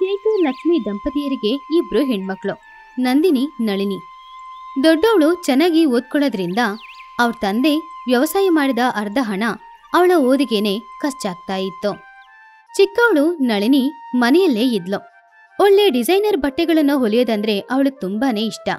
ವಿನಾಯಕ ಲಕ್ಷ್ಮಿ ದಂಪತಿಯರಿಗೆ ಇಬ್ರು ಹೆಣ್ಮಕ್ಳು ನಂದಿನಿ ನಳಿನಿ ದೊಡ್ಡವಳು ಚೆನ್ನಾಗಿ ಓದ್ಕೊಳ್ಳೋದ್ರಿಂದ ಅವ್ರ ತಂದೆ ವ್ಯವಸಾಯ ಮಾಡಿದ ಅರ್ಧ ಹಣ ಅವಳ ಓದಿಗೆನೆ ಖರ್ಚಾಗ್ತಾ ಇತ್ತು ಚಿಕ್ಕವಳು ನಳಿನಿ ಮನೆಯಲ್ಲೇ ಇದ್ಲು ಒಳ್ಳೆ ಡಿಸೈನರ್ ಬಟ್ಟೆಗಳನ್ನು ಹೊಲಿಯೋದಂದ್ರೆ ಅವಳು ತುಂಬಾನೇ ಇಷ್ಟ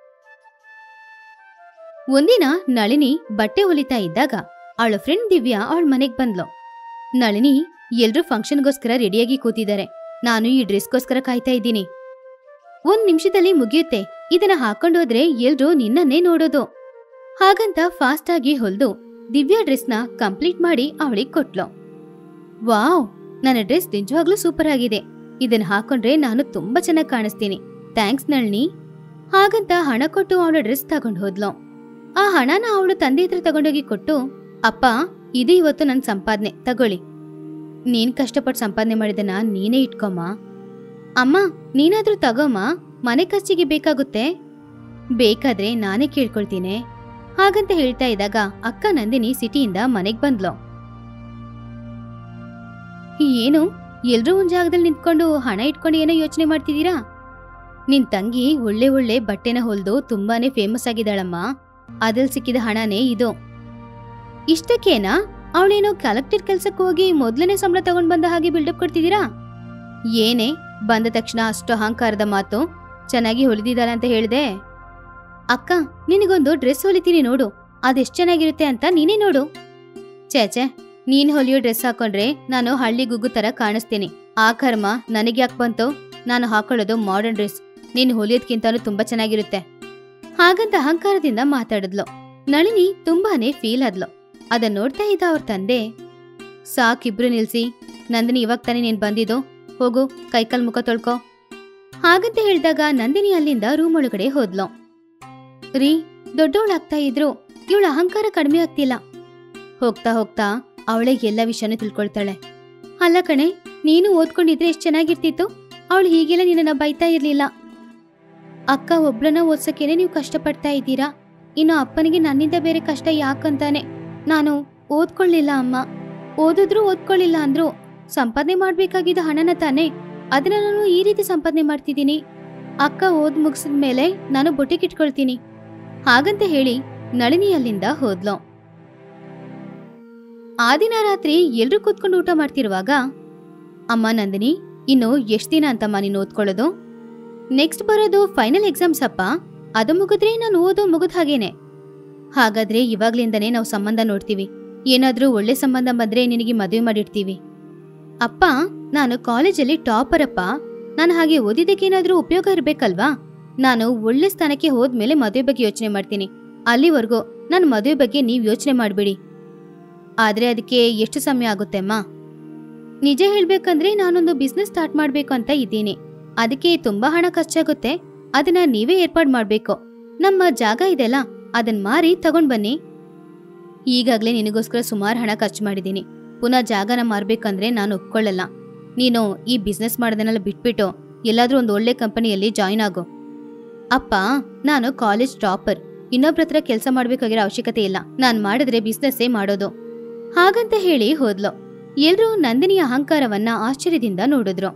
ಒಂದಿನ ನಳಿನಿ ಬಟ್ಟೆ ಹೊಲಿತಾ ಇದ್ದಾಗ ಅವಳ ಫ್ರೆಂಡ್ ದಿವ್ಯಾ ಅವಳ ಮನೆಗ್ ಬಂದ್ಲು ನಳಿನಿ ಎಲ್ರೂ ಫಂಕ್ಷನ್ಗೋಸ್ಕರ ರೆಡಿಯಾಗಿ ಕೂತಿದ್ದಾರೆ ನಾನು ಈ ಡ್ರೆಸ್ಗೋಸ್ಕರ ಕಾಯ್ತಾ ಇದ್ದೀನಿ ಒಂದ್ ನಿಮಿಷದಲ್ಲಿ ಮುಗಿಯುತ್ತೆ ಇದನ್ನ ಹಾಕೊಂಡೋದ್ರೆ ಎಲ್ರೂ ನಿನ್ನನ್ನೇ ನೋಡೋದು ಹಾಗಂತ ಫಾಸ್ಟ್ ಆಗಿ ಹೊಲ್ದು ದಿವ್ಯಾ ಡ್ರೆಸ್ನ ಕಂಪ್ಲೀಟ್ ಮಾಡಿ ಅವಳಿಗೆ ಕೊಟ್ಲು ವಾವ್ ನನ್ನ ಡ್ರೆಸ್ ನಿಜವಾಗ್ಲೂ ಸೂಪರ್ ಆಗಿದೆ ಇದನ್ನ ಹಾಕೊಂಡ್ರೆ ನಾನು ತುಂಬಾ ಚೆನ್ನಾಗಿ ಕಾಣಿಸ್ತೀನಿ ಥ್ಯಾಂಕ್ಸ್ ನಳಿನಿ ಹಾಗಂತ ಹಣ ಕೊಟ್ಟು ಅವಳ ಡ್ರೆಸ್ ತಗೊಂಡು ಹೋದ್ಲು ಆ ಹಣನ ಅವಳು ತಂದೆ ಹತ್ರ ತಗೊಂಡೋಗಿ ಕೊಟ್ಟು ಅಪ್ಪ ಇದು ಇವತ್ತು ನನ್ನ ಸಂಪಾದನೆ ತಗೊಳ್ಳಿ ನೀನ್ ಕಷ್ಟಪಟ್ಟು ಸಂಪಾದನೆ ಮಾಡಿದನ ನೀನೇ ಇಟ್ಕೊಮ್ಮ ಅಮ್ಮ ನೀನಾದ್ರೂ ತಗೋಮ್ಮ ಮನೆ ಖರ್ಚಿಗೆ ಬೇಕಾಗುತ್ತೆ ಬೇಕಾದ್ರೆ ನಾನೇ ಕೇಳ್ಕೊಳ್ತೀನಿ ಹಾಗಂತ ಹೇಳ್ತಾ ಇದ್ದಾಗ ಅಕ್ಕ ನಂದಿನಿ ಸಿಟಿಯಿಂದ ಮನೆಗ್ ಬಂದ್ಲು ಏನು ಎಲ್ರೂ ಒಂದ್ ಜಾಗದಲ್ಲಿ ನಿಂತ್ಕೊಂಡು ಹಣ ಇಟ್ಕೊಂಡು ಏನೋ ಯೋಚನೆ ಮಾಡ್ತಿದ್ದೀರಾ ನಿನ್ ತಂಗಿ ಒಳ್ಳೆ ಒಳ್ಳೆ ಬಟ್ಟೆನ ಹೊಲ್ದು ತುಂಬಾನೇ ಫೇಮಸ್ ಆಗಿದ್ದಾಳಮ್ಮ ಅದ್ರಲ್ಲಿ ಸಿಕ್ಕಿದ ಹಣನೇ ಇದು ಇಷ್ಟಕ್ಕೇನಾ ಅವಳೇನೋ ಕಲೆಕ್ಟರ್ ಕೆಲ್ಸಕ್ಕೆ ಹೋಗಿ ಮೊದ್ಲನೇ ಸಂಬಳ ತಗೊಂಡ್ ಬಂದ ಹಾಗೆ ಬಿಲ್ಡಪ್ ಕೊಡ್ತಿದ್ದೀರಾ ಏನೇ ಬಂದ ತಕ್ಷಣ ಅಷ್ಟು ಅಹಂಕಾರದ ಮಾತು ಚೆನ್ನಾಗಿ ಹೊಲಿದಿದ್ದಾಳೆ ಅಂತ ಹೇಳ್ದೆ ಅಕ್ಕ ನಿನಗೊಂದು ಡ್ರೆಸ್ ಹೊಲಿತೀನಿ ನೋಡು ಅದೆಷ್ಟ್ ಚೆನ್ನಾಗಿರುತ್ತೆ ಅಂತ ನೀನೇ ನೋಡು ಛೇ ನೀನ್ ಹೊಲಿಯೋ ಡ್ರೆಸ್ ಹಾಕೊಂಡ್ರೆ ನಾನು ಹಳ್ಳಿ ಗುಗ್ಗು ತರ ಕಾಣಿಸ್ತೀನಿ ಆ ಕರ್ಮ ನನಗೆ ಯಾಕೆ ಬಂತು ನಾನು ಹಾಕೊಳ್ಳೋದು ಮಾಡರ್ನ್ ಡ್ರೆಸ್ ನೀನು ಹೊಲಿಯೋದ್ಕಿಂತನೂ ತುಂಬಾ ಚೆನ್ನಾಗಿರುತ್ತೆ ಹಾಗಂತ ಅಹಂಕಾರದಿಂದ ಮಾತಾಡಿದ್ಲು ನಳಿನಿ ತುಂಬಾನೇ ಫೀಲ್ ಆದ್ಲು ಅದನ್ನ ನೋಡ್ತಾ ಇದ್ದ ಅವ್ರ ತಂದೆ ಸಾಕಿಬ್ರು ನಿಲ್ಸಿ ನಂದಿನಿ ಇವಾಗ ತಾನೇ ನೀನ್ ಬಂದಿದ್ದು ಹೋಗು ಕೈಕಾಲ್ ಮುಖ ತೊಳ್ಕೊ ಹಾಗಂತ ಹೇಳಿದಾಗ ನಂದಿನಿ ಅಲ್ಲಿಂದ ರೂಮ್ ಒಳಗಡೆ ಹೋದ್ಲು ರೀ ದೊಡ್ಡವಳಾಗ್ತಾ ಇದ್ರು ಇವಳ ಅಹಂಕಾರ ಕಡಿಮೆ ಆಗ್ತಿಲ್ಲ ಹೋಗ್ತಾ ಹೋಗ್ತಾ ಅವಳೇ ಎಲ್ಲ ವಿಷಯನೂ ತಿಳ್ಕೊಳ್ತಾಳೆ ಅಲ್ಲ ಕಣೆ ನೀನು ಓದ್ಕೊಂಡಿದ್ರೆ ಎಷ್ಟು ಚೆನ್ನಾಗಿರ್ತಿತ್ತು ಅವಳು ಹೀಗೆಲ್ಲ ನಿನ್ನನ್ನ ಬೈತಾ ಇರ್ಲಿಲ್ಲ ಅಕ್ಕ ಒಬ್ಳನ್ನ ಓದ್ಸಕ್ಕೇನೆ ನೀವು ಕಷ್ಟಪಡ್ತಾ ಇದ್ದೀರಾ ಇನ್ನು ಅಪ್ಪನಿಗೆ ನನ್ನಿಂದ ಬೇರೆ ಕಷ್ಟ ಯಾಕಂತಾನೆ ನಾನು ಓದ್ಕೊಳ್ಳಿಲ್ಲ ಅಮ್ಮ ಓದಿದ್ರು ಓದ್ಕೊಳ್ಳಿಲ್ಲ ಅಂದ್ರು ಸಂಪಾದನೆ ಮಾಡ್ಬೇಕಾಗಿದ್ದ ಹಣನ ತಾನೆ ಅದನ್ನ ನಾನು ಈ ರೀತಿ ಸಂಪಾದನೆ ಮಾಡ್ತಿದ್ದೀನಿ ಅಕ್ಕ ಓದ್ ಮುಗಿಸಿದ ಮೇಲೆ ನಾನು ಬೊಟ್ಟಿಗೆ ಇಟ್ಕೊಳ್ತೀನಿ ಹಾಗಂತ ಹೇಳಿ ನಳಿನಿ ಅಲ್ಲಿಂದ ಹೋದ್ಲು ಆ ದಿನ ರಾತ್ರಿ ಎಲ್ರೂ ಕೂತ್ಕೊಂಡು ಊಟ ಮಾಡ್ತಿರುವಾಗ ಅಮ್ಮ ನಂದಿನಿ ಇನ್ನು ಎಷ್ಟ್ ದಿನ ಅಂತಮ್ಮ ನೀನು ಓದ್ಕೊಳ್ಳೋದು ನೆಕ್ಸ್ಟ್ ಬರೋದು ಫೈನಲ್ ಎಕ್ಸಾಮ್ಸ್ ಅಪ್ಪ ಅದು ಮುಗಿದ್ರೆ ನಾನು ಓದೋ ಮುಗಿದ ಹಾಗೇನೆ ಹಾಗಾದ್ರೆ ಇವಾಗ್ಲಿಂದನೇ ನಾವು ಸಂಬಂಧ ನೋಡ್ತೀವಿ ಏನಾದ್ರೂ ಒಳ್ಳೆ ಸಂಬಂಧ ಬಂದ್ರೆ ನಿನಗೆ ಮದುವೆ ಮಾಡಿಡ್ತೀವಿ ಅಪ್ಪ ನಾನು ಕಾಲೇಜಲ್ಲಿ ಟಾಪರ್ ಅಪ್ಪ ನಾನು ಹಾಗೆ ಓದಿದ್ದಕ್ಕೇನಾದ್ರೂ ಉಪಯೋಗ ಇರ್ಬೇಕಲ್ವಾ ನಾನು ಒಳ್ಳೆ ಸ್ಥಾನಕ್ಕೆ ಹೋದ್ಮೇಲೆ ಮದುವೆ ಬಗ್ಗೆ ಯೋಚನೆ ಮಾಡ್ತೀನಿ ಅಲ್ಲಿವರೆಗೂ ನನ್ನ ಮದುವೆ ಬಗ್ಗೆ ನೀವು ಯೋಚನೆ ಮಾಡಬೇಡಿ ಆದ್ರೆ ಅದಕ್ಕೆ ಎಷ್ಟು ಸಮಯ ಆಗುತ್ತೆ ಅಮ್ಮ ನಿಜ ಹೇಳ್ಬೇಕಂದ್ರೆ ನಾನೊಂದು ಬಿಸ್ನೆಸ್ ಸ್ಟಾರ್ಟ್ ಮಾಡ್ಬೇಕು ಅಂತ ಇದ್ದೀನಿ ಅದಕ್ಕೆ ತುಂಬಾ ಹಣ ಖರ್ಚಾಗುತ್ತೆ ಅದನ್ನ ನೀವೇ ಏರ್ಪಾಡು ಮಾಡ್ಬೇಕು ನಮ್ಮ ಜಾಗ ಇದೆಲ್ಲ ಅದನ್ ಮಾರಿ ತಗೊಂಡ್ ಬನ್ನಿ ಈಗಾಗ್ಲೇ ನಿನಗೋಸ್ಕರ ಸುಮಾರು ಹಣ ಖರ್ಚು ಮಾಡಿದ್ದೀನಿ ಪುನಃ ಜಾಗನ ಮಾರ್ಬೇಕಂದ್ರೆ ನಾನು ಒಪ್ಕೊಳ್ಳಲ್ಲ ನೀನು ಈ ಬಿಸ್ನೆಸ್ ಮಾಡೋದನ್ನೆಲ್ಲ ಬಿಟ್ಬಿಟ್ಟು ಎಲ್ಲಾದ್ರೂ ಒಂದು ಒಳ್ಳೆ ಕಂಪನಿಯಲ್ಲಿ ಜಾಯಿನ್ ಆಗು ಅಪ್ಪ ನಾನು ಕಾಲೇಜ್ ಟಾಪರ್ ಇನ್ನೊಬ್ರ ಹತ್ರ ಕೆಲಸ ಮಾಡ್ಬೇಕಾಗಿರೋ ಅವಶ್ಯಕತೆ ಇಲ್ಲ ನಾನ್ ಮಾಡಿದ್ರೆ ಬಿಸ್ನೆಸ್ಸೇ ಮಾಡೋದು ಹಾಗಂತ ಹೇಳಿ ಹೋದ್ಲು ಎಲ್ರೂ ನಂದಿನಿಯ ಅಹಂಕಾರವನ್ನ ಆಶ್ಚರ್ಯದಿಂದ ನೋಡಿದ್ರು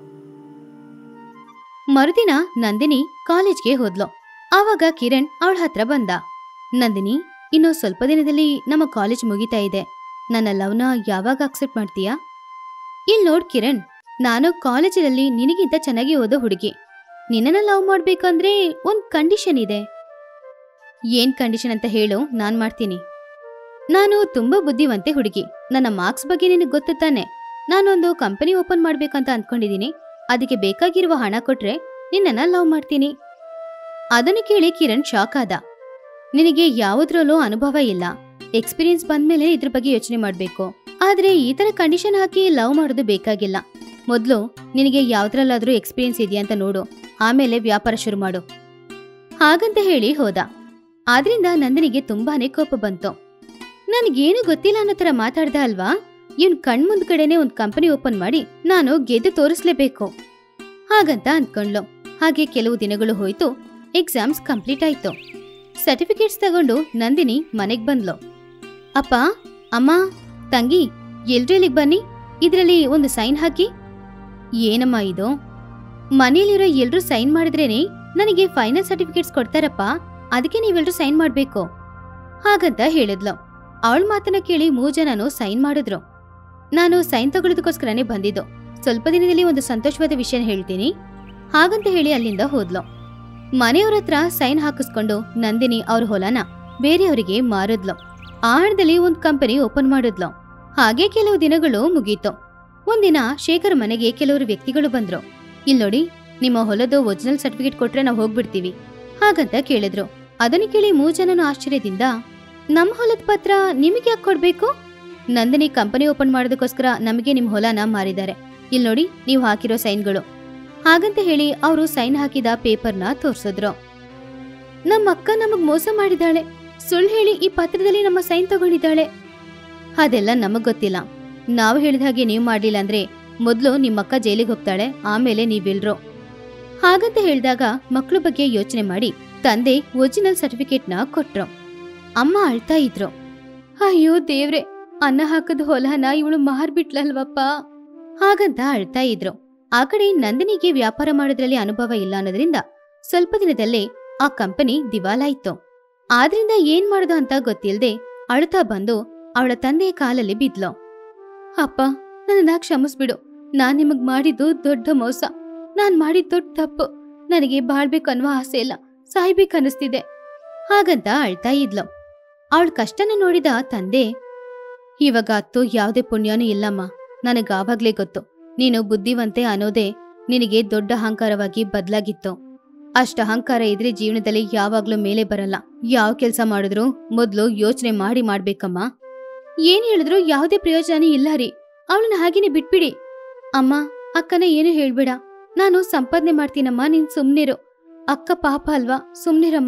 ಮರುದಿನ ನಂದಿನಿ ಕಾಲೇಜ್ಗೆ ಹೋದ್ಲು ಆವಾಗ ಕಿರಣ್ ಅವಳ ಹತ್ರ ಬಂದ ನಂದಿನಿ ಇನ್ನು ಸ್ವಲ್ಪ ದಿನದಲ್ಲಿ ನಮ್ಮ ಕಾಲೇಜ್ ಮುಗಿತಾ ಇದೆ ನನ್ನ ಲವ್ನ ಯಾವಾಗ ಅಕ್ಸೆಪ್ಟ್ ಮಾಡ್ತೀಯಾ ಇಲ್ ನೋಡ್ ಕಿರಣ್ ನಾನು ಕಾಲೇಜಿನಲ್ಲಿ ನಿನಗಿಂತ ಚೆನ್ನಾಗಿ ಓದೋ ಹುಡುಗಿ ನಿನ್ನನ್ನ ಲವ್ ಮಾಡ್ಬೇಕಂದ್ರೆ ಒಂದ್ ಕಂಡೀಷನ್ ಇದೆ ಏನ್ ಕಂಡೀಷನ್ ಅಂತ ಹೇಳು ನಾನ್ ಮಾಡ್ತೀನಿ ನಾನು ತುಂಬಾ ಬುದ್ಧಿವಂತೆ ಹುಡುಗಿ ನನ್ನ ಮಾರ್ಕ್ಸ್ ಬಗ್ಗೆ ನಿನಗೆ ಗೊತ್ತು ತಾನೆ ನಾನೊಂದು ಕಂಪನಿ ಓಪನ್ ಮಾಡ್ಬೇಕಂತ ಅಂದ್ಕೊಂಡಿದ್ದೀನಿ ಅದಕ್ಕೆ ಬೇಕಾಗಿರುವ ಹಣ ಕೊಟ್ರೆ ನಿನ್ನನ್ನ ಲವ್ ಮಾಡ್ತೀನಿ ಅದನ್ನು ಕೇಳಿ ಕಿರಣ್ ಶಾಕ್ ಆದ ನಿನಗೆ ಯಾವುದ್ರಲ್ಲೂ ಅನುಭವ ಇಲ್ಲ ಎಕ್ಸ್ಪೀರಿಯನ್ಸ್ ಬಂದ್ಮೇಲೆ ಇದ್ರ ಬಗ್ಗೆ ಯೋಚನೆ ಮಾಡ್ಬೇಕು ಆದ್ರೆ ಈ ತರ ಕಂಡೀಷನ್ ಹಾಕಿ ಲವ್ ಮಾಡೋದು ಬೇಕಾಗಿಲ್ಲ ಮೊದ್ಲು ನಿನಗೆ ಯಾವ್ದ್ರಲ್ಲಾದ್ರೂ ಎಕ್ಸ್ಪೀರಿಯನ್ಸ್ ಇದೆಯಾ ಅಂತ ನೋಡು ಆಮೇಲೆ ವ್ಯಾಪಾರ ಶುರು ಮಾಡು ಹಾಗಂತ ಹೇಳಿ ಹೋದ ಆದ್ರಿಂದ ನಂದನಿಗೆ ತುಂಬಾನೇ ಕೋಪ ಬಂತು ನನ್ಗೇನು ಗೊತ್ತಿಲ್ಲ ಅನ್ನೋ ತರ ಮಾತಾಡ್ದ ಅಲ್ವಾ ಇವ್ನ್ ಕಣ್ಮುಂದ್ ಕಡೆನೆ ಒಂದ್ ಕಂಪನಿ ಓಪನ್ ಮಾಡಿ ನಾನು ಗೆದ್ದು ತೋರಿಸ್ಲೇಬೇಕು ಹಾಗಂತ ಅಂದ್ಕೊಂಡ್ಲು ಹಾಗೆ ಕೆಲವು ದಿನಗಳು ಹೋಯ್ತು ಎಕ್ಸಾಮ್ಸ್ ಕಂಪ್ಲೀಟ್ ಆಯ್ತು ಸರ್ಟಿಫಿಕೇಟ್ಸ್ ತಗೊಂಡು ನಂದಿನಿ ಮನೆಗ್ ಬಂದ್ಲು ಅಪ್ಪ ಅಮ್ಮ ತಂಗಿ ಎಲ್ರೂ ಇಲ್ಲಿಗ್ ಬನ್ನಿ ಇದ್ರಲ್ಲಿ ಒಂದು ಸೈನ್ ಹಾಕಿ ಏನಮ್ಮ ಇದು ಮನೆಯಲ್ಲಿರೋ ಎಲ್ರೂ ಸೈನ್ ಮಾಡಿದ್ರೇನೆ ನನಗೆ ಫೈನಲ್ ಸರ್ಟಿಫಿಕೇಟ್ಸ್ ಕೊಡ್ತಾರಪ್ಪ ಅದಕ್ಕೆ ನೀವೆಲ್ರೂ ಸೈನ್ ಮಾಡ್ಬೇಕು ಹಾಗಂತ ಹೇಳಿದ್ಲು ಅವಳ ಮಾತನ್ನ ಕೇಳಿ ಮೂರ್ ಜನನು ಸೈನ್ ಮಾಡಿದ್ರು ನಾನು ಸೈನ್ ತಗೊಳ್ಳೋದಕ್ಕೋಸ್ಕರನೇ ಬಂದಿದ್ದು ಸ್ವಲ್ಪ ದಿನದಲ್ಲಿ ಒಂದು ಸಂತೋಷವಾದ ವಿಷಯ ಹೇಳ್ತೀನಿ ಹಾಗಂತ ಹೇಳಿ ಅಲ್ಲಿಂದ ಹೋದ್ಲು ಮನೆಯವ್ರ ಹತ್ರ ಸೈನ್ ಹಾಕಿಸ್ಕೊಂಡು ನಂದಿನಿ ಅವ್ರ ಹೊಲನ ಬೇರೆಯವರಿಗೆ ಮಾರಿದ್ಲು ಆ ಹಣದಲ್ಲಿ ಒಂದು ಕಂಪನಿ ಓಪನ್ ಮಾಡಿದ್ಲು ಹಾಗೆ ಕೆಲವು ದಿನಗಳು ಮುಗೀತು ಒಂದಿನ ಶೇಖರ್ ಮನೆಗೆ ಕೆಲವರು ವ್ಯಕ್ತಿಗಳು ಬಂದ್ರು ಇಲ್ ನೋಡಿ ನಿಮ್ಮ ಹೊಲದ ಒರಿಜಿನಲ್ ಸರ್ಟಿಫಿಕೇಟ್ ಕೊಟ್ರೆ ನಾವು ಹೋಗ್ಬಿಡ್ತೀವಿ ಹಾಗಂತ ಕೇಳಿದ್ರು ಅದನ್ನು ಕೇಳಿ ಮೂರ್ ಜನನು ಆಶ್ಚರ್ಯದಿಂದ ನಮ್ಮ ಹೊಲದ ಪತ್ರ ನಿಮಗೆ ಯಾಕೆ ಕೊಡ್ಬೇಕು ನಂದಿನಿ ಕಂಪನಿ ಓಪನ್ ಮಾಡೋದಕ್ಕೋಸ್ಕರ ನಮಗೆ ನಿಮ್ ಹೊಲನ ಮಾರಿದ್ದಾರೆ ಇಲ್ ನೋಡಿ ನೀವು ಹಾಕಿರೋ ಸೈನ್ಗಳು ಹಾಗಂತ ಹೇಳಿ ಅವರು ಸೈನ್ ಹಾಕಿದ ಪೇಪರ್ನ ತೋರ್ಸಿದ್ರು ನಮ್ಮ ಅಕ್ಕ ನಮಗ್ ಮೋಸ ಮಾಡಿದಾಳೆ ಸುಳ್ಳು ಹೇಳಿ ಈ ಪತ್ರದಲ್ಲಿ ನಮ್ಮ ಸೈನ್ ತಗೊಂಡಿದ್ದಾಳೆ ಅದೆಲ್ಲ ನಮಗ್ ಗೊತ್ತಿಲ್ಲ ನಾವು ಹೇಳಿದ ಹಾಗೆ ನೀವು ಮಾಡ್ಲಿಲ್ಲ ಅಂದ್ರೆ ಮೊದ್ಲು ನಿಮ್ಮಕ್ಕ ಜೈಲಿಗೆ ಹೋಗ್ತಾಳೆ ಆಮೇಲೆ ನೀವೆಲ್ರು ಹಾಗಂತ ಹೇಳಿದಾಗ ಮಕ್ಳ ಬಗ್ಗೆ ಯೋಚನೆ ಮಾಡಿ ತಂದೆ ಒರಿಜಿನಲ್ ಸರ್ಟಿಫಿಕೇಟ್ನ ಕೊಟ್ರು ಅಮ್ಮ ಅಳ್ತಾ ಇದ್ರು ಅಯ್ಯೋ ದೇವ್ರೆ ಅನ್ನ ಹಾಕದ ಹೊಲನ ಇವಳು ಮಾರ್ಬಿಟ್ಲಲ್ವಪ್ಪ ಹಾಗಂತ ಅಳ್ತಾ ಇದ್ರು ಆ ಕಡೆ ನಂದಿನಿಗೆ ವ್ಯಾಪಾರ ಮಾಡೋದ್ರಲ್ಲಿ ಅನುಭವ ಇಲ್ಲ ಅನ್ನೋದ್ರಿಂದ ಸ್ವಲ್ಪ ದಿನದಲ್ಲೇ ಆ ಕಂಪನಿ ದಿವಾಲಾಯ್ತು ಆದ್ರಿಂದ ಏನ್ ಮಾಡೋದು ಅಂತ ಗೊತ್ತಿಲ್ದೆ ಅಳುತ್ತಾ ಬಂದು ಅವಳ ತಂದೆಯ ಕಾಲಲ್ಲಿ ಬಿದ್ಲು ಅಪ್ಪ ನನ್ನ ಕ್ಷಮಿಸ್ಬಿಡು ನಾನ್ ನಿಮಗ್ ಮಾಡಿದ್ದು ದೊಡ್ಡ ಮೋಸ ನಾನ್ ಮಾಡಿದ ದೊಡ್ಡ ತಪ್ಪು ನನಗೆ ಬಾಳ್ಬೇಕು ಅನ್ನುವ ಆಸೆ ಇಲ್ಲ ಸಾಯ್ಬೇಕನ್ನಿಸ್ತಿದೆ ಹಾಗಂತ ಅಳ್ತಾ ಇದ್ಲು ಅವಳ ಕಷ್ಟನ ನೋಡಿದ ತಂದೆ ಇವಾಗ ಅತ್ತು ಯಾವುದೇ ಪುಣ್ಯನೂ ಇಲ್ಲಮ್ಮ ನನಗಾವಾಗ್ಲೇ ಗೊತ್ತು ನೀನು ಬುದ್ಧಿವಂತೆ ಅನ್ನೋದೇ ನಿನಗೆ ದೊಡ್ಡ ಅಹಂಕಾರವಾಗಿ ಬದಲಾಗಿತ್ತು ಅಷ್ಟ ಅಹಂಕಾರ ಇದ್ರೆ ಜೀವನದಲ್ಲಿ ಯಾವಾಗ್ಲೂ ಮೇಲೆ ಬರಲ್ಲ ಯಾವ ಕೆಲಸ ಮಾಡಿದ್ರು ಮೊದ್ಲು ಯೋಚನೆ ಮಾಡಿ ಮಾಡ್ಬೇಕಮ್ಮ ಏನ್ ಹೇಳಿದ್ರು ಯಾವುದೇ ಪ್ರಯೋಜನ ಇಲ್ಲ ರೀ ಅವಳನ್ನ ಹಾಗೇನೆ ಬಿಟ್ಬಿಡಿ ಅಮ್ಮ ಅಕ್ಕನ ಏನು ಹೇಳ್ಬೇಡ ನಾನು ಸಂಪಾದನೆ ಮಾಡ್ತೀನಮ್ಮ ನೀನ್ ಸುಮ್ನಿರು ಅಕ್ಕ ಪಾಪ ಅಲ್ವಾ ಸುಮ್ನಿರಮ್ಮ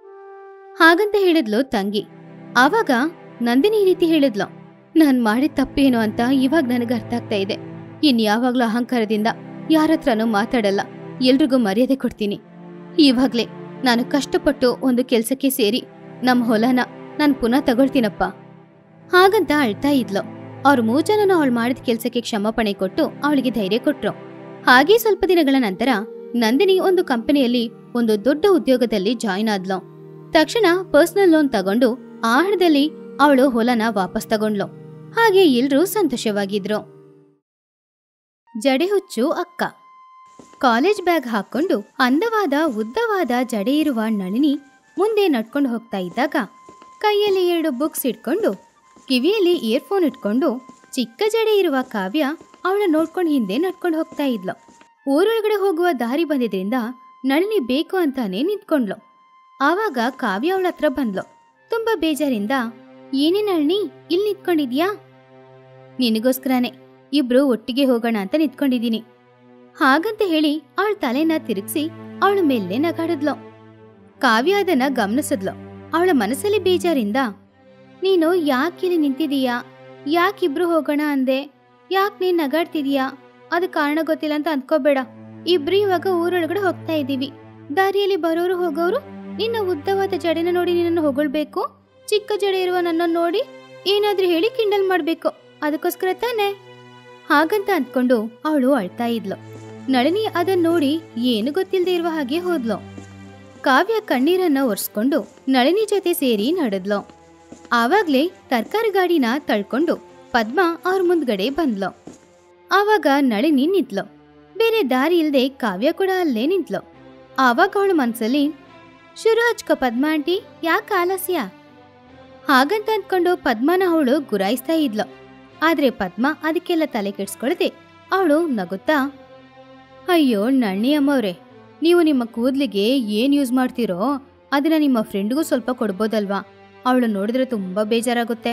ಹಾಗಂತ ಹೇಳಿದ್ಲು ತಂಗಿ ಆವಾಗ ನಂದಿನಿ ಈ ರೀತಿ ಹೇಳಿದ್ಲು ನಾನ್ ಮಾಡಿದ ತಪ್ಪೇನು ಅಂತ ಇವಾಗ ನನಗೆ ಅರ್ಥ ಆಗ್ತಾ ಇದೆ ಇನ್ ಯಾವಾಗ್ಲೂ ಅಹಂಕಾರದಿಂದ ಯಾರ ಹತ್ರನೂ ಮಾತಾಡಲ್ಲ ಎಲ್ರಿಗೂ ಮರ್ಯಾದೆ ಕೊಡ್ತೀನಿ ಇವಾಗ್ಲೇ ನಾನು ಕಷ್ಟಪಟ್ಟು ಒಂದು ಕೆಲ್ಸಕ್ಕೆ ಸೇರಿ ನಮ್ ಹೊಲನ ನಾನ್ ಪುನಃ ತಗೊಳ್ತೀನಪ್ಪ ಹಾಗಂತ ಅಳ್ತಾ ಇದ್ಲು ಅವ್ರ ಮೂರ್ ಜನನು ಅವಳು ಮಾಡಿದ ಕೆಲ್ಸಕ್ಕೆ ಕ್ಷಮಾಪಣೆ ಕೊಟ್ಟು ಅವಳಿಗೆ ಧೈರ್ಯ ಕೊಟ್ರು ಹಾಗೆ ಸ್ವಲ್ಪ ದಿನಗಳ ನಂತರ ನಂದಿನಿ ಒಂದು ಕಂಪನಿಯಲ್ಲಿ ಒಂದು ದೊಡ್ಡ ಉದ್ಯೋಗದಲ್ಲಿ ಜಾಯಿನ್ ಆದ್ಲು ತಕ್ಷಣ ಪರ್ಸನಲ್ ಲೋನ್ ತಗೊಂಡು ಆ ಹಣದಲ್ಲಿ ಅವಳು ಹೊಲನ ವಾಪಸ್ ತಗೊಂಡ್ಲು ಹಾಗೆ ಎಲ್ರೂ ಸಂತೋಷವಾಗಿದ್ರು ಜಡೆಹುಚ್ಚು ಅಕ್ಕ ಕಾಲೇಜ್ ಬ್ಯಾಗ್ ಹಾಕೊಂಡು ಅಂದವಾದ ಉದ್ದವಾದ ಜಡೆ ಇರುವ ನಳಿನಿ ಮುಂದೆ ನಡ್ಕೊಂಡು ಹೋಗ್ತಾ ಇದ್ದಾಗ ಕೈಯಲ್ಲಿ ಎರಡು ಬುಕ್ಸ್ ಇಟ್ಕೊಂಡು ಕಿವಿಯಲ್ಲಿ ಇಯರ್ಫೋನ್ ಇಟ್ಕೊಂಡು ಚಿಕ್ಕ ಜಡೆ ಇರುವ ಕಾವ್ಯ ಅವಳ ನೋಡ್ಕೊಂಡು ಹಿಂದೆ ನಡ್ಕೊಂಡು ಹೋಗ್ತಾ ಇದ್ಲು ಊರೊಳಗಡೆ ಹೋಗುವ ದಾರಿ ಬಂದಿದ್ರಿಂದ ನಳಿನಿ ಬೇಕು ಅಂತಾನೆ ನಿಂತ್ಕೊಂಡ್ಲು ಆವಾಗ ಕಾವ್ಯ ಅವಳ ಹತ್ರ ಬಂದ್ಲು ತುಂಬಾ ಬೇಜಾರಿಂದ ಏನೇ ನಳಿನಿ ಇಲ್ಲಿ ನಿಂತ್ಕೊಂಡಿದ್ಯಾ ನಿನಗೋಸ್ಕರನೇ ಇಬ್ರು ಒಟ್ಟಿಗೆ ಹೋಗೋಣ ಅಂತ ನಿಂತ್ಕೊಂಡಿದೀನಿ ಹಾಗಂತ ಹೇಳಿ ಅವಳ ತಲೆನ ತಿರುಗಿಸಿ ಅವಳ ಮೇಲೆ ನಗಾಡಿದ್ಲು ಕಾವ್ಯ ಅದನ್ನ ಗಮನಿಸಿದ್ಲು ಅವಳ ಮನಸ್ಸಲ್ಲಿ ಬೇಜಾರಿಂದ ನೀನು ಯಾಕಿಲ್ಲಿ ನಿಂತಿದೀಯಾ ಯಾಕಿಬ್ರು ಹೋಗೋಣ ಅಂದೆ ಯಾಕೆ ನೀನ್ ನಗಾಡ್ತಿದೀಯಾ ಅದು ಕಾರಣ ಗೊತ್ತಿಲ್ಲ ಅಂತ ಅಂದ್ಕೋಬೇಡ ಇಬ್ರು ಇವಾಗ ಊರೊಳಗಡೆ ಹೋಗ್ತಾ ಇದ್ದೀವಿ ದಾರಿಯಲ್ಲಿ ಬರೋರು ಹೋಗೋರು ನಿನ್ನ ಉದ್ದವಾದ ಜಡೆನ ನೋಡಿ ನಿನ್ನನ್ನು ಹೊಗಳ್ಬೇಕು ಚಿಕ್ಕ ಜಡೆ ಇರುವ ನನ್ನನ್ನು ನೋಡಿ ಏನಾದ್ರೂ ಹೇಳಿ ಕಿಂಡಲ್ ಮಾಡ್ಬೇಕು ಅದಕ್ಕೋಸ್ಕರ ತಾನೇ ಹಾಗಂತ ಅಂದ್ಕೊಂಡು ಅವಳು ಅಳ್ತಾ ಇದ್ಲು ನಳಿನಿ ಅದನ್ನ ನೋಡಿ ಏನು ಗೊತ್ತಿಲ್ಲದೆ ಇರುವ ಹಾಗೆ ಹೋದ್ಲು ಕಾವ್ಯ ಕಣ್ಣೀರನ್ನ ಒರೆಸ್ಕೊಂಡು ನಳಿನಿ ಜೊತೆ ಸೇರಿ ನಡೆದ್ಲು ಆವಾಗ್ಲೇ ತರಕಾರಿ ಗಾಡಿನ ತಳ್ಕೊಂಡು ಪದ್ಮ ಅವ್ರ ಮುಂದ್ಗಡೆ ಬಂದ್ಲು ಆವಾಗ ನಳಿನಿ ನಿಂತ್ಲು ಬೇರೆ ದಾರಿ ಇಲ್ದೆ ಕಾವ್ಯ ಕೂಡ ಅಲ್ಲೇ ನಿಂತ್ಲು ಆವಾಗ ಅವಳ ಮನ್ಸಲ್ಲಿ ಶುರು ಹಚ್ಕೋ ಪದ್ಮ ಆಂಟಿ ಯಾಕೆ ಆಲಸ್ಯ ಹಾಗಂತ ಅಂದ್ಕೊಂಡು ಪದ್ಮನ ಅವಳು ಗುರಾಯಿಸ್ತಾ ಇದ್ಲು ಆದ್ರೆ ಪದ್ಮ ಅದಕ್ಕೆಲ್ಲ ತಲೆ ಕೆಡ್ಸ್ಕೊಳ್ದೆ ಅವಳು ನಗುತ್ತಾ ಅಯ್ಯೋ ನಳ್ಳಿ ಅಮ್ಮವ್ರೆ ನೀವು ನಿಮ್ಮ ಕೂದ್ಲಿಗೆ ಏನ್ ಯೂಸ್ ಮಾಡ್ತೀರೋ ಅದನ್ನ ನಿಮ್ಮ ಫ್ರೆಂಡ್ಗೂ ಸ್ವಲ್ಪ ಕೊಡ್ಬೋದಲ್ವಾ ಅವಳು ನೋಡಿದ್ರೆ ತುಂಬಾ ಬೇಜಾರಾಗುತ್ತೆ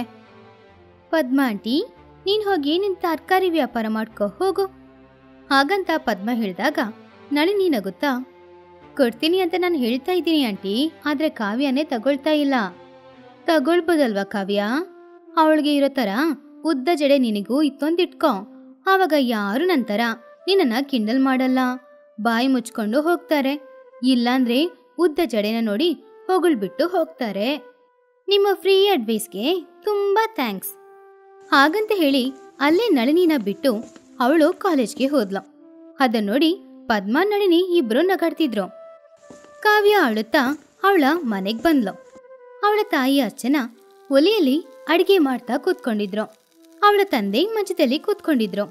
ಪದ್ಮ ಆಂಟಿ ನೀನ್ ಹೋಗಿ ನಿನ್ ತರಕಾರಿ ವ್ಯಾಪಾರ ಮಾಡ್ಕೋ ಹೋಗು ಹಾಗಂತ ಪದ್ಮ ಹೇಳಿದಾಗ ನಳಿನಿ ನಗುತ್ತಾ ಕೊಡ್ತೀನಿ ಅಂತ ನಾನು ಹೇಳ್ತಾ ಇದ್ದೀನಿ ಆಂಟಿ ಆದ್ರೆ ಕಾವ್ಯನೇ ತಗೊಳ್ತಾ ಇಲ್ಲ ತಗೊಳ್ಬೋದಲ್ವಾ ಕಾವ್ಯ ಅವಳಿಗೆ ಇರೋ ತರ ಉದ್ದ ಜಡೆ ನಿನಗೂ ಇತ್ತೊಂದಿಟ್ಕೋ ಆವಾಗ ಯಾರು ನಂತರ ನಿನ್ನನ್ನ ಕಿಂಡಲ್ ಮಾಡಲ್ಲ ಬಾಯಿ ಮುಚ್ಕೊಂಡು ಹೋಗ್ತಾರೆ ಇಲ್ಲಾಂದ್ರೆ ಉದ್ದ ಜಡೆನ ನೋಡಿ ಹೊಗಳ್ಬಿಟ್ಟು ಹೋಗ್ತಾರೆ ನಿಮ್ಮ ಫ್ರೀ ಅಡ್ವೈಸ್ಗೆ ತುಂಬಾ ಥ್ಯಾಂಕ್ಸ್ ಹಾಗಂತ ಹೇಳಿ ಅಲ್ಲೇ ನಳಿನಿನ ಬಿಟ್ಟು ಅವಳು ಕಾಲೇಜ್ಗೆ ಹೋದ್ಲು ಅದನ್ನ ನೋಡಿ ಪದ್ಮ ನಳಿನಿ ಇಬ್ರು ನಗಾಡ್ತಿದ್ರು ಕಾವ್ಯ ಅಳುತ್ತಾ ಅವಳ ಮನೆಗ್ ಬಂದ್ಲು ಅವಳ ತಾಯಿ ಅರ್ಚನ ಒಲೆಯಲ್ಲಿ ಅಡಿಗೆ ಮಾಡ್ತಾ ಕೂತ್ಕೊಂಡಿದ್ರು ಅವಳ ತಂದೆ ಮಂಚದಲ್ಲಿ ಕೂತ್ಕೊಂಡಿದ್ರು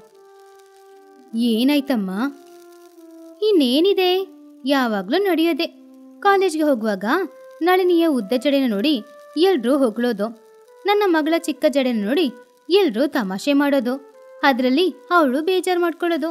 ಏನಾಯ್ತಮ್ಮ ಇನ್ನೇನಿದೆ ಯಾವಾಗ್ಲೂ ನಡೆಯೋದೆ ಕಾಲೇಜ್ಗೆ ಹೋಗುವಾಗ ನಳಿನಿಯ ಉದ್ದ ಜಡೆನ ನೋಡಿ ಎಲ್ರೂ ಹೊಗಳೋದು ನನ್ನ ಮಗಳ ಚಿಕ್ಕ ಜಡೆನ ನೋಡಿ ಎಲ್ರೂ ತಮಾಷೆ ಮಾಡೋದು ಅದರಲ್ಲಿ ಅವಳು ಬೇಜಾರು ಮಾಡ್ಕೊಳ್ಳೋದು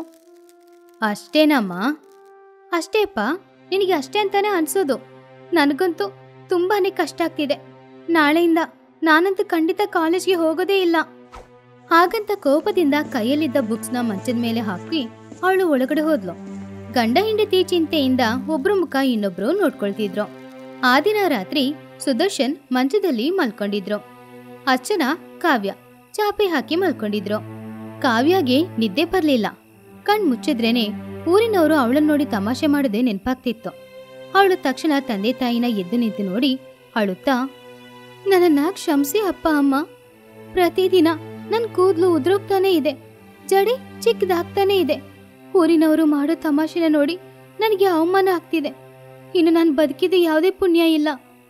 ಅಷ್ಟೇನಮ್ಮ ಅಷ್ಟೇಪ್ಪ ನಿನಗೆ ಅಷ್ಟೇ ಅಂತಾನೆ ಅನ್ಸೋದು ನನಗಂತೂ ತುಂಬಾನೇ ಕಷ್ಟ ಆಗ್ತಿದೆ ನಾಳೆಯಿಂದ ನಾನಂತೂ ಖಂಡಿತ ಕಾಲೇಜ್ಗೆ ಹೋಗೋದೇ ಇಲ್ಲ ಹಾಗಂತ ಕೋಪದಿಂದ ಕೈಯಲ್ಲಿದ್ದ ಬುಕ್ಸ್ನ ಮಂಚದ ಮೇಲೆ ಹಾಕಿ ಅವಳು ಒಳಗಡೆ ಹೋದ್ಲು ಗಂಡ ಹೆಂಡತಿ ಚಿಂತೆಯಿಂದ ಒಬ್ರು ಮುಖ ಇನ್ನೊಬ್ರು ನೋಡ್ಕೊಳ್ತಿದ್ರು ಆ ದಿನ ರಾತ್ರಿ ಸುದರ್ಶನ್ ಮಂಚದಲ್ಲಿ ಮಲ್ಕೊಂಡಿದ್ರು ಅರ್ಚನಾ ಕಾವ್ಯ ಚಾಪೆ ಹಾಕಿ ಮಲ್ಕೊಂಡಿದ್ರು ಕಾವ್ಯಗೆ ನಿದ್ದೆ ಬರ್ಲಿಲ್ಲ ಕಣ್ ಮುಚ್ಚಿದ್ರೇನೆ ಊರಿನವರು ಅವಳನ್ನ ನೋಡಿ ತಮಾಷೆ ಮಾಡದೆ ನೆನ್ಪಾಗ್ತಿತ್ತು ಅವಳು ತಕ್ಷಣ ತಂದೆ ತಾಯಿನ ಎದ್ದು ನಿಂತು ನೋಡಿ ಅಳುತ್ತಾ ನನ್ನನ್ನ ಕ್ಷಮಿಸಿ ಅಪ್ಪ ಅಮ್ಮ ಪ್ರತಿದಿನ ನನ್ ಕೂದ್ಲು ಉದುರೋಗ್ತಾನೆ ಇದೆ ಜಡೆ ಚಿಕ್ಕದಾಗ್ತಾನೆ ಇದೆ ಊರಿನವರು ಮಾಡೋ ತಮಾಷೆನ ನೋಡಿ ನನಗೆ ಅವಮಾನ ಆಗ್ತಿದೆ ಇನ್ನು ನಾನು ಬದುಕಿದ ಯಾವುದೇ ಪುಣ್ಯ ಇಲ್ಲ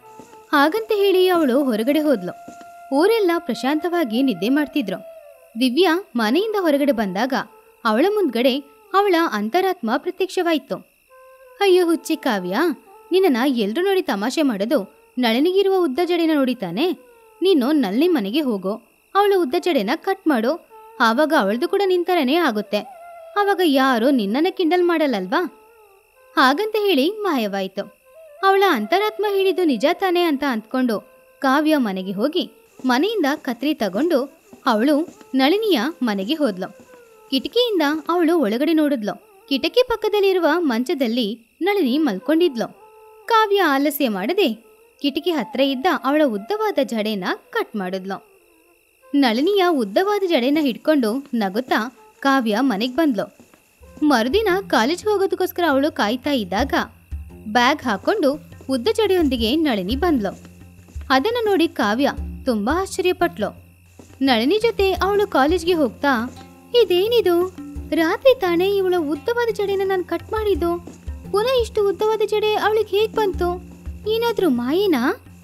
ಹಾಗಂತ ಹೇಳಿ ಅವಳು ಹೊರಗಡೆ ಹೋದ್ಲು ಊರೆಲ್ಲ ಪ್ರಶಾಂತವಾಗಿ ನಿದ್ದೆ ಮಾಡ್ತಿದ್ರು ದಿವ್ಯಾ ಮನೆಯಿಂದ ಹೊರಗಡೆ ಬಂದಾಗ ಅವಳ ಮುಂದ್ಗಡೆ ಅವಳ ಅಂತರಾತ್ಮ ಪ್ರತ್ಯಕ್ಷವಾಯಿತು ಅಯ್ಯೋ ಹುಚ್ಚಿ ಕಾವ್ಯ ನಿನ್ನನ್ನ ಎಲ್ರೂ ನೋಡಿ ತಮಾಷೆ ಮಾಡೋದು ನಳನಿಗಿರುವ ಉದ್ದ ಜಡೆನ ನೋಡಿತಾನೆ ನೀನು ನಳ್ಳಿ ಮನೆಗೆ ಹೋಗೋ ಅವಳ ಉದ್ದ ಜಡೆನ ಕಟ್ ಮಾಡು ಆವಾಗ ಅವಳದು ಕೂಡ ನಿಂತರನೇ ಆಗುತ್ತೆ ಆವಾಗ ಯಾರು ನಿನ್ನನ್ನ ಕಿಂಡಲ್ ಮಾಡಲ್ಲಲ್ವಾ ಹಾಗಂತ ಹೇಳಿ ಮಾಯವಾಯಿತು ಅವಳ ಅಂತರಾತ್ಮ ಹೇಳಿದ್ದು ನಿಜ ತಾನೇ ಅಂತ ಅಂದ್ಕೊಂಡು ಕಾವ್ಯ ಮನೆಗೆ ಹೋಗಿ ಮನೆಯಿಂದ ಕತ್ರಿ ತಗೊಂಡು ಅವಳು ನಳಿನಿಯ ಮನೆಗೆ ಹೋದ್ಲು ಕಿಟಕಿಯಿಂದ ಅವಳು ಒಳಗಡೆ ನೋಡಿದ್ಲು ಕಿಟಕಿ ಪಕ್ಕದಲ್ಲಿರುವ ಮಂಚದಲ್ಲಿ ನಳಿನಿ ಮಲ್ಕೊಂಡಿದ್ಲು ಕಾವ್ಯ ಆಲಸ್ಯ ಮಾಡದೆ ಕಿಟಕಿ ಹತ್ರ ಇದ್ದ ಅವಳ ಉದ್ದವಾದ ಜಡೆನ ಕಟ್ ಮಾಡಿದ್ಲು ನಳಿನಿಯ ಉದ್ದವಾದ ಜಡೆನ ಹಿಡ್ಕೊಂಡು ನಗುತ್ತಾ ಕಾವ್ಯ ಮನೆಗೆ ಬಂದ್ಲು ಮರುದಿನ ಕಾಲೇಜ್ ಹೋಗೋದಕ್ಕೋಸ್ಕರ ಅವಳು ಕಾಯ್ತಾ ಇದ್ದಾಗ ಬ್ಯಾಗ್ ಹಾಕೊಂಡು ಉದ್ದ ಜಡೆಯೊಂದಿಗೆ ನಳಿನಿ ಬಂದ್ಲು ಅದನ್ನು ನೋಡಿ ಕಾವ್ಯ ತುಂಬಾ ಆಶ್ಚರ್ಯಪಟ್ಲು ನಳಿನಿ ಜೊತೆ ಅವಳು ಕಾಲೇಜ್ಗೆ ಹೋಗ್ತಾ ಇದೇನಿದು ರಾತ್ರಿ ತಾನೇ ಇವಳ ಉದ್ದವಾದ ಜಡೆನ ನಾನು ಕಟ್ ಮಾಡಿದ್ದು ಪುನಃ ಇಷ್ಟು ಉದ್ದವಾದ ಜಡೆ ಅವಳಿಗೆ ಹೇಗ್ ಬಂತು ಏನಾದ್ರೂ ಮಾಯೇನಾ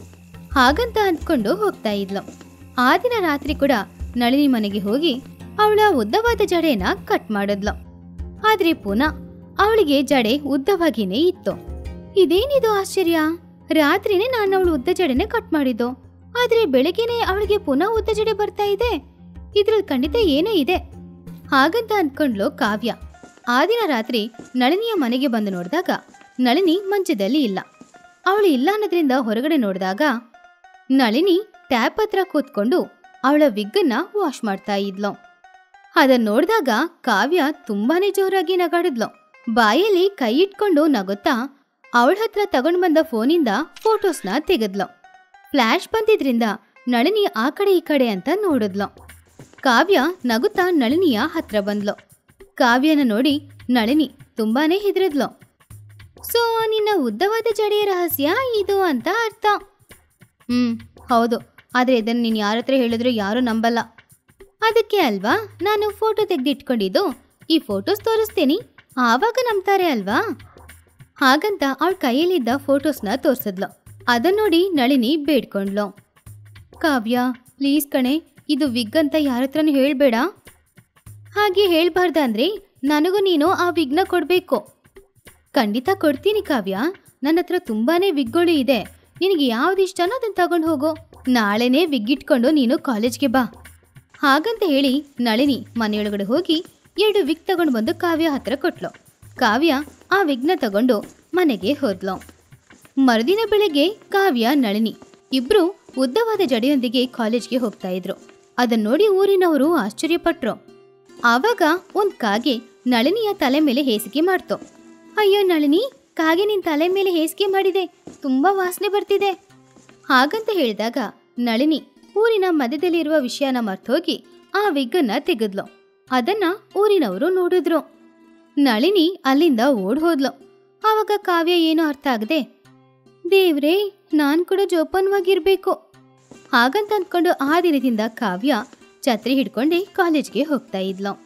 ಹಾಗಂತ ಅಂದ್ಕೊಂಡು ಹೋಗ್ತಾ ಇದ್ಲು ಆ ದಿನ ರಾತ್ರಿ ಕೂಡ ನಳಿನಿ ಮನೆಗೆ ಹೋಗಿ ಅವಳ ಉದ್ದವಾದ ಜಡೆನ ಕಟ್ ಮಾಡಿದ್ಲು ಆದ್ರೆ ಪುನಃ ಅವಳಿಗೆ ಜಡೆ ಉದ್ದವಾಗಿನೇ ಇತ್ತು ಇದೇನಿದು ಆಶ್ಚರ್ಯ ರಾತ್ರಿನೇ ನಾನು ಅವಳು ಉದ್ದ ಜಡೆನೆ ಕಟ್ ಮಾಡಿದ್ದು ಆದ್ರೆ ಬೆಳಗ್ಗೆನೆ ಅವಳಿಗೆ ಪುನಃ ಉದ್ದ ಜಡೆ ಬರ್ತಾ ಇದೆ ಇದ್ರಲ್ಲಿ ಖಂಡಿತ ಏನೋ ಇದೆ ಹಾಗಂತ ಅಂದ್ಕೊಂಡ್ಲು ಕಾವ್ಯ ಆ ದಿನ ರಾತ್ರಿ ನಳಿನಿಯ ಮನೆಗೆ ಬಂದು ನೋಡಿದಾಗ ನಳಿನಿ ಮಂಚದಲ್ಲಿ ಇಲ್ಲ ಅವಳು ಇಲ್ಲ ಅನ್ನೋದ್ರಿಂದ ಹೊರಗಡೆ ನೋಡಿದಾಗ ನಳಿನಿ ಟ್ಯಾಪ್ ಹತ್ರ ಕೂತ್ಕೊಂಡು ಅವಳ ವಿಗ್ಗನ್ನ ವಾಶ್ ಮಾಡ್ತಾ ಇದ್ಲು ಅದನ್ನ ನೋಡಿದಾಗ ಕಾವ್ಯ ತುಂಬಾನೇ ಜೋರಾಗಿ ನಗಾಡಿದ್ಲು ಬಾಯಲ್ಲಿ ಕೈ ಇಟ್ಕೊಂಡು ನಗುತ್ತಾ ಅವಳ ಹತ್ರ ತಗೊಂಡ್ ಬಂದ ಫೋನಿಂದ ಫೋಟೋಸ್ನ ತೆಗೆದ್ಲು ಫ್ಲಾಶ್ ಬಂದಿದ್ರಿಂದ ನಳಿನಿ ಆ ಕಡೆ ಈ ಕಡೆ ಅಂತ ನೋಡಿದ್ಲು ಕಾವ್ಯ ನಗುತ್ತಾ ನಳಿನಿಯ ಹತ್ರ ಬಂದ್ಲು ಕಾವ್ಯನ ನೋಡಿ ನಳಿನಿ ತುಂಬಾನೇ ಹೆದರಿದ್ಲು ಸೊ ನಿನ್ನ ಉದ್ದವಾದ ಜಡೆಯ ರಹಸ್ಯ ಇದು ಅಂತ ಅರ್ಥ ಹ್ಮ್ ಹೌದು ಆದ್ರೆ ಇದನ್ನ ನೀನು ಯಾರ ಹತ್ರ ಹೇಳಿದ್ರು ಯಾರೂ ನಂಬಲ್ಲ ಅದಕ್ಕೆ ಅಲ್ವಾ ನಾನು ಫೋಟೋ ತೆಗೆದಿಟ್ಕೊಂಡಿದ್ದು ಈ ಫೋಟೋಸ್ ತೋರಿಸ್ತೀನಿ ಆವಾಗ ನಂಬ್ತಾರೆ ಅಲ್ವಾ ಹಾಗಂತ ಅವಳ ಕೈಯಲ್ಲಿದ್ದ ಫೋಟೋಸ್ನ ತೋರ್ಸಿದ್ಲು ಅದನ್ನ ನೋಡಿ ನಳಿನಿ ಬೇಡ್ಕೊಂಡ್ಲು ಕಾವ್ಯ ಪ್ಲೀಸ್ ಕಣೆ ಇದು ವಿಗ್ ಅಂತ ಯಾರ ಹತ್ರನೂ ಹೇಳ್ಬೇಡ ಹಾಗೆ ಹೇಳ್ಬಾರ್ದ ಅಂದ್ರೆ ನನಗೂ ನೀನು ಆ ವಿಗ್ನ ಕೊಡ್ಬೇಕು ಖಂಡಿತ ಕೊಡ್ತೀನಿ ಕಾವ್ಯ ನನ್ನ ಹತ್ರ ತುಂಬಾನೇ ವಿಗ್ಗಳು ಇದೆ ನಿನಗೆ ಯಾವ್ದು ಇಷ್ಟನೋ ಅದನ್ನ ತಗೊಂಡು ಹೋಗು ನಾಳೆನೇ ವಿಗ್ ಇಟ್ಕೊಂಡು ನೀನು ಕಾಲೇಜ್ಗೆ ಬಾ ಹಾಗಂತ ಹೇಳಿ ನಳಿನಿ ಮನೆಯೊಳಗಡೆ ಹೋಗಿ ಎರಡು ವಿಗ್ ತಗೊಂಡು ಬಂದು ಕಾವ್ಯ ಹತ್ರ ಕೊಟ್ಲು ಕಾವ್ಯ ಆ ವಿಗ್ನ ತಗೊಂಡು ಮನೆಗೆ ಹೋದ್ಲು ಮರುದಿನ ಬೆಳಗ್ಗೆ ಕಾವ್ಯ ನಳಿನಿ ಇಬ್ರು ಉದ್ದವಾದ ಜಡೆಯೊಂದಿಗೆ ಕಾಲೇಜ್ಗೆ ಹೋಗ್ತಾ ಇದ್ರು ಅದನ್ನ ನೋಡಿ ಊರಿನವರು ಆಶ್ಚರ್ಯಪಟ್ರು ಆವಾಗ ಒಂದ್ ಕಾಗೆ ನಳಿನಿಯ ತಲೆ ಮೇಲೆ ಹೇಸಿಗೆ ಮಾಡ್ತು ಅಯ್ಯೋ ನಳಿನಿ ಕಾಗೆ ನಿನ್ ತಲೆ ಮೇಲೆ ಹೇಸಿಗೆ ಮಾಡಿದೆ ತುಂಬಾ ವಾಸನೆ ಬರ್ತಿದೆ ಹಾಗಂತ ಹೇಳಿದಾಗ ನಳಿನಿ ಊರಿನ ಮಧ್ಯದಲ್ಲಿರುವ ವಿಷಯನ ಮರ್ತೋಗಿ ಆ ವಿಗ್ಗನ್ನ ತೆಗೆದ್ಲು ಅದನ್ನ ಊರಿನವರು ನೋಡಿದ್ರು ನಳಿನಿ ಅಲ್ಲಿಂದ ಓಡ್ ಹೋದ್ಲು ಆವಾಗ ಕಾವ್ಯ ಏನೂ ಅರ್ಥ ಆಗದೆ ದೇವ್ರೇ ನಾನ್ ಕೂಡ ಜೋಪಾನವಾಗಿರ್ಬೇಕು ಹಾಗಂತ ಅಂದ್ಕೊಂಡು ಆ ದಿನದಿಂದ ಕಾವ್ಯ ಛತ್ರಿ ಹಿಡ್ಕೊಂಡೆ ಕಾಲೇಜ್ಗೆ ಹೋಗ್ತಾ ಇದ್ಲು